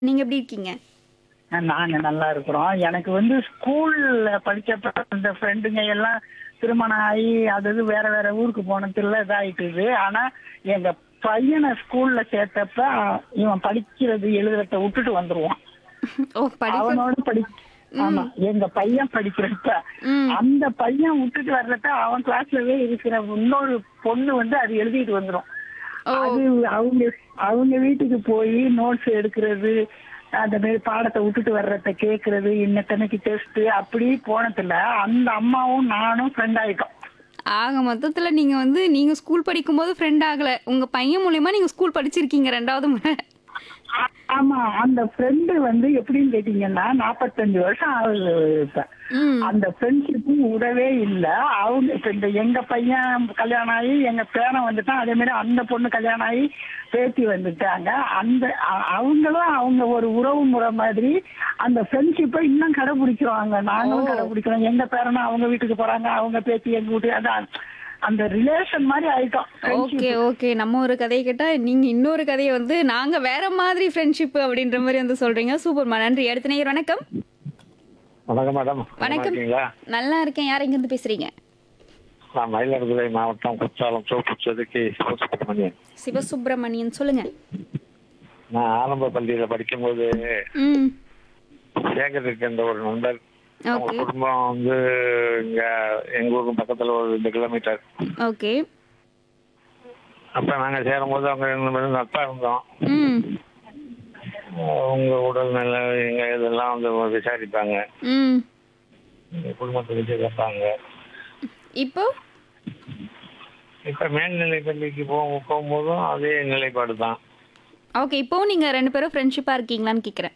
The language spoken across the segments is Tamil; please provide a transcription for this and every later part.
நீங்க எப்படி இருக்கீங்க நாங்க நல்லா இருக்கிறோம் எனக்கு வந்து ஸ்கூல்ல படிச்சப்ப அந்த ஃப்ரெண்டுங்க எல்லாம் திருமணம் ஆகி அது இது வேற வேற ஊருக்கு போனதுல இதாயிட்டுது ஆனா எங்க பையனை ஸ்கூல்ல சேர்த்தப்ப இவன் படிக்கிறது எழுதுறத விட்டுட்டு வந்துருவான் ஓ படிப்பு அவனோட படி ஆமா எங்க பையன் படிக்கிறப்ப ம். அந்த பையன் விட்டுட்டு வர்றப்ப அவன் கிளாஸ்லவே இருக்கிற இன்னொரு பொண்ணு வந்து அது எழுதிட்டு வந்துரும் ஓ. அது அவங்க அவங்க வீட்டுக்கு போய் நோட்ஸ் எடுக்கிறது அந்த மாதிரி பாடத்தை விட்டுட்டு வர்றத கேக்குறது இன்னத்தனைக்கு டெஸ்ட் அப்படி போனதுல அந்த அம்மாவும் நானும் ஃப்ரெண்ட் ஆயிட்டோம் ஆக மொத்தத்துல நீங்க வந்து நீங்க ஸ்கூல் படிக்கும்போது ஃப்ரெண்ட் ஆகல உங்க பையன் மூலியமா நீங்க ஸ்கூல் படிச்சிருக்கீங்க ரெண்டாவது முறை ஆ- ஆமா அந்த ஃப்ரெண்டு வந்து எப்படின்னு கேட்டீங்கன்னா நாற்பத்தஞ்சு வருஷம் ஆகுது இப்ப ம் அந்த ஃப்ரெண்ட்ஷிப்பும் விடவே இல்ல அவங்க இப்ப இந்த எங்க பையன் கல்யாணம் ஆகி எங்க பேரன் வந்துட்டான் அதே மாதிரி அந்த பொண்ணு கல்யாணம் ஆகி பேத்தி வந்துட்டாங்க அந்த அ- அவங்களும் அவங்க ஒரு உறவு முறை மாதிரி அந்த ஃப்ரெண்ட்ஷிப்பை இன்னும் கடைபிடிக்கிறாங்க நாங்களும் ஓ. கடைபிடிக்கிறோம் எங்க பேரனும் அவங்க வீட்டுக்கு போறாங்க அவங்க பேத்தி எங்க வீட்டுக்கு அதான் அந்த ரிலேஷன் மாதிரி ஆயிட்டோம் friendship. ஓகே ஓகே நம்ம ஒரு கதையை கேட்டா நீங்க இன்னொரு கதையை வந்து நாங்க வேற மாதிரி ஃப்ரெண்ட்ஷிப் அப்படின்ற மாதிரி வந்து சொல்றீங்க சூப்பர்மா நன்றி அடுத்த நேயர் வணக்கம் வணக்கம் மேடம் வணக்கம் இருக்கீங்களா நல்லா இருக்கேன் யார் எங்க இருந்து பேசுறீங்க நான் மயிலாடுதுறை மாவட்டம் குற்றாலம் சோப்பு செதுக்கி சிவசுப்ரமணியன் சிவசுப்பிரமணியன் சொல்லுங்க நான் ஆரம்ப பள்ளியில படிக்கும்போது ம் சேகர் இருக்கின்ற ஒரு நண்பர் அவங்க ஓகே குடும்பம் வந்து இங்க எங்க ஊருக்கு பக்கத்துல ஒரு ரெண்டு கிலோமீட்டர் ஓகே அப்ப நாங்க சேரும் போது அவங்க ரெண்டு பேரும் நட்பா இருந்தோம் ம் உங்க உடல் நிலை எங்க இதெல்லாம் வந்து விசாரிப்பாங்க ம் எங்க குடும்பத்தை பற்றி கேட்பாங்க இப்போ இப்ப மேல்நிலை பள்ளிக்கு போ போகும்போதும் அதே நிலைப்பாடு தான் ஓகே இப்போவும் நீங்க ரெண்டு பேரும் ஃப்ரெண்ட்ஷிப்பா இருக்கீங்களான்னு கேக்குறேன்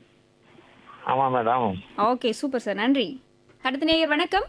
ஆமா மேடம் ஓகே சூப்பர் சார் நன்றி அடுத்த நேயர் வணக்கம்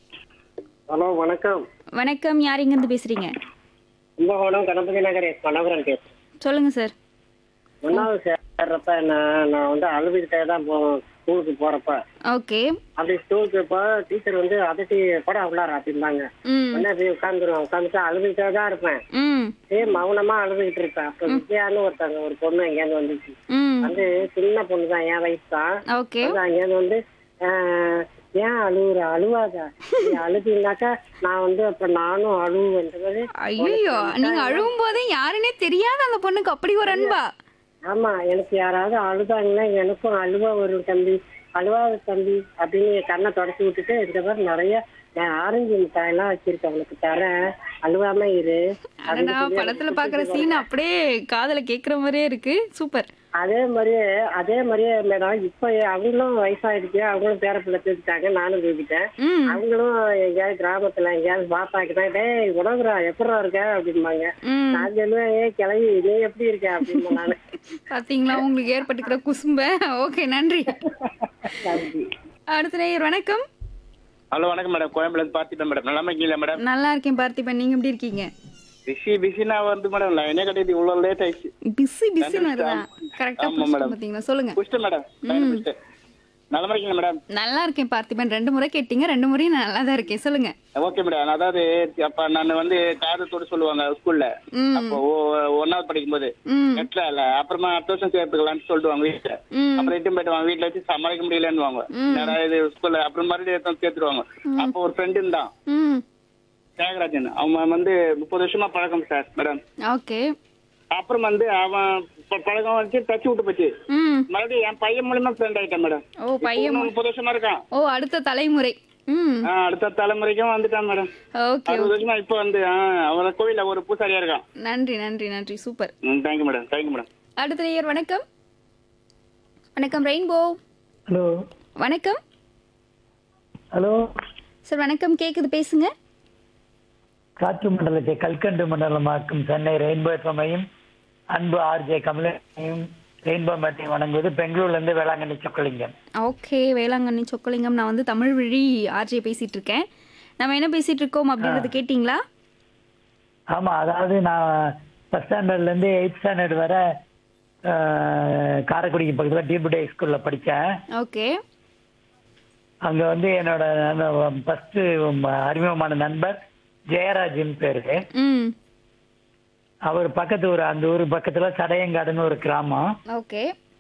ஹலோ வணக்கம் வணக்கம் யார் எங்க இருந்து பேசுறீங்க கும்பகோணம் கணபதி நகர் மனோகரன் பேசுறேன் சொல்லுங்க சார் ஒன்னாவது சேர்றப்ப நான் நான் வந்து அழுதுகிட்டே தான் போவேன் ஸ்கூலுக்கு போறப்ப ஓகே அப்படி ஸ்கூலுக்கு இப்போ டீச்சர் வந்து அதட்டி படம் உள்ளார அப்படிம்பாங்க ம் உடனே போய் உட்காந்துருவேன் உட்காந்துட்டு அழுதுகிட்டே தான் இருப்பேன் ம் ஏ மௌனமா அழுதுகிட்டு இருப்பேன் அப்ப விஜயான்னு ஒருத்தங்க ஒரு பொண்ணு எங்கேயாவது வந்துச்சு ம் வந்து சின்ன பொண்ணு தான் என் வயசு தான் ஓகே வந்து அங்கேயாவது வந்து ஆஹ், ஏன் அழுகுற அழுவாத நீ அழுதினாக்கா நான் வந்து அப்ப நானும் அழுவுன்றது ஐயோ நீங்க அழுவும் போதே யாருன்னே தெரியாத அந்த பொண்ணுக்கு அப்படி ஒரு அன்பா ஆமா எனக்கு யாராவது அழுதாங்கன்னா எனக்கும் அழுவா வரும் தம்பி அழுவாத தம்பி அப்படின்னு என் கண்ணை தொடச்சி விட்டுட்டு இந்த மாதிரி நிறைய நான் ஆரஞ்சு மிட்டாய் எல்லாம் வச்சிருக்கேன் உனக்கு தரேன் அழுவாம இரு அப்படின்னு அடடா சொல்லி படத்துல எனக்கு பாக்குற கூட்டிட்டு சீன் அப்படியே காதுல கேக்குற மாதிரியே இருக்கு சூப்பர் அதே மாதிரியே அதே மாதிரியே மேடம் இப்ப அவங்களும் வயசாயிடுச்சு அவங்களும் பேர பிள்ளை தூக்கிட்டாங்க நானும் தூக்கிட்டேன் ம் அவங்களும் எங்கேயாவது கிராமத்துல எங்கேயாவது பாப்பாக்கிட்டா டேய் உணவுறா எப்படா இருக்க அப்படிம்பாங்க ம் நான் சொல்லுவேன் ஏ கிளவி நீ எப்படி இருக்க அப்படின்னு நானு பாத்தீங்களா உங்களுக்கு ஏற்பட்டுக்கிற குசும்ப ஓகே நன்றி நன்றி. அடுத்த நேயர் வணக்கம் ஹலோ வணக்கம் மேடம் கோயம்புல இருந்து பார்த்திபன் மேடம் நல்லா இருக்கீங்களா மேடம் நல்லா இருக்கேன் பார்த்திபன் நீங்க எப்படி இருக்கீங்க பிஸி பிஸி நான் வந்து மேடம் நான் என்ன கட்டிட்டு இவ்வளவு லேட் ஆயிடுச்சு பிஸி பிஸின்னு வருதா கரெக்டா ஆமா, madam. பாத்தீங்களா சொல்லுங்க புஷ்டு மேடம் புஷ்டு நல்லா இருக்கீங்க மேடம் நல்லா இருக்கேன் பார்த்திபன் ரெண்டு முறை கேட்டீங்க ரெண்டு முறையும் நான் நல்லா தான் இருக்கேன் சொல்லுங்க ஓகே மேடம் அதாவது அப்ப நான் வந்து காதத்தோடு சொல்லுவாங்க ஸ்கூல்ல ம் அப்போ ஒ- ஒண்ணாவது படிக்கும்போது ம் நெட்ல இல்ல அப்புறமா அடுத்த வருஷம் சேர்த்துக்கலாம்னு சொல்லிடுவாங்க வீட்டுல ம் அப்புறம் இட்டும் போயிட்டு வீட்டுல வச்சு சமாளிக்க முடியலன்னு ம். யாராவது ஸ்கூல்ல அப்புறம் மறுபடியும் எடுத்து சேர்த்துருவாங்க அப்போ ஒரு ஃப்ரெண்டு இருந்தான் ம் தியாகராஜன் அவன் வந்து முப்பது வருஷமா பழக்கம் சார் மேடம் ஓகே அப்புறம் வந்து அவன் ப- பழக்கம் வச்சு தச்சு விட்டு போச்சு ம் மறுபடியும் என் பையன் மூலியமா ஃப்ரெண்ட் ஆயிட்டேன் மேடம் ஓ பையன் இன்னும் முப்பது வருஷமா இருக்கான் ஓ அடுத்த தலைமுறை ம் ஆ, அடுத்த தலைமுறைக்கும் வந்துட்டான் மேடம் ஓகே அறுபது வருஷமா இப்ப வந்து ஆ, அவன் கோயில்ல ஒரு பூசாரியா இருக்கான் நன்றி நன்றி நன்றி சூப்பர் ம் தேங்க்யூ மேடம் தேங்க்யூ மேடம் அடுத்த நேயர் வணக்கம் வணக்கம் ரெயின்போ ஹலோ வணக்கம் ஹலோ சார் வணக்கம் கேக்குது பேசுங்க காற்று மண்டலத்தை கல்கண்டு மண்டலமாக்கும் சென்னை ரெயின்போ எஃப்எம்ஐயும் அன்பு ஆர்ஜே கமலையும் ரெயின்போ மேட்டையும் வணங்குவது பெங்களூர்ல இருந்து வேளாங்கண்ணி சொக்கலிங்கம் ஓகே வேளாங்கண்ணி சொக்கலிங்கம் நான் வந்து தமிழ் வழி ஆர்ஜே பேசிட்டு இருக்கேன் நம்ம என்ன பேசிட்டு இருக்கோம் அப்படின்றது கேட்டிங்களா ஆமா அதாவது நான் ஃபர்ஸ்ட் ஸ்டாண்டர்ட்ல இருந்து எயிட் ஸ்டாண்டர்ட் வர அஹ், காரைக்குடிக்கு பக்கத்துல டிபுடே ஸ்கூல்ல படிச்சேன் ஓகே அங்க வந்து என்னோட ஃபர்ஸ்ட் அறிமுகமான நண்பர் ஜெயராஜின் பேரு ம் அவர் பக்கத்து ஊர் அந்த ஊர் பக்கத்துல சடையங்காடுன்னு ஒரு கிராமம் ஓகே